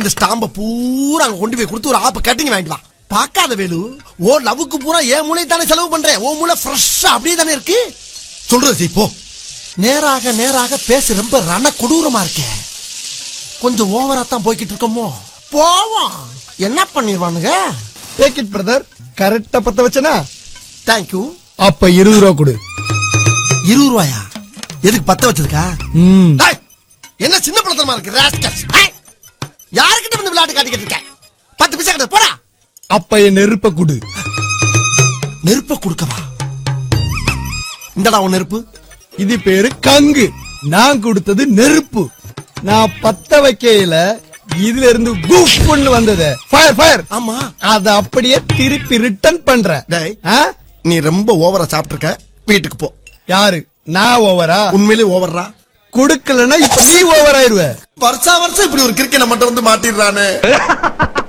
இப்படி ஸ்டாம்ப பூரா அங்க கொண்டு போய் கொடுத்து ஒரு ஆப்ப கட்டிங் வாங்கிட்டு வா பார்க்காத வேலு ஓ லவ்வுக்கு பூரா என் மூளை தானே செலவு பண்றேன் ஓ மூளை ஃப்ரெஷ்ஷா அப்படியே தானே இருக்கு சொல்றது செய், போ நேராக நேராக பேச ரொம்ப ரண கொடூரமா இருக்கே கொஞ்சம் ஓவரா தான் போய்கிட்டு இருக்கோமோ போவோம் என்ன பண்ணிடுவானுங்க டேக் இட் பிரதர் கரெக்டா பத்த வச்சனா தேங்க்யூ அப்ப இருபது ரூபா கொடு இருபது ரூபாயா எதுக்கு பத்த வச்சிருக்கா ம் டேய், என்ன சின்ன பழத்தனமா இருக்கு ராஸ்கல்ஸ் டேய், யாருக்கிட்ட வந்து விளையாட்டு காட்டிக்கிட்டு இருக்க பத்து பைசா கிட்ட போடா அப்ப என் நெருப்ப கொடு நெருப்ப கொடுக்கவா இந்தடா உன் நெருப்பு இது பேரு கங்கு நான் கொடுத்தது நெருப்பு நான் பத்த வைக்கையில இதுல இருந்து குஃப்னு வந்தது ஃபயர் ஃபயர் ஆமா அத அப்படியே திருப்பி ரிட்டர்ன் பண்றேன் டேய். ஆ? நீ ரொம்ப ஓவரா சாப்பிட்டுருக்க வீட்டுக்கு போ யாரு நான் ஓவரா உண்மையிலே ஓவர்ரா கொடுக்கலன்னா இப்ப நீ ஓவர் ஆயிருவ வருஷா வருஷம் இப்படி ஒரு கிரிக்கெட் மட்டும் வந்து மாட்டிடுறானே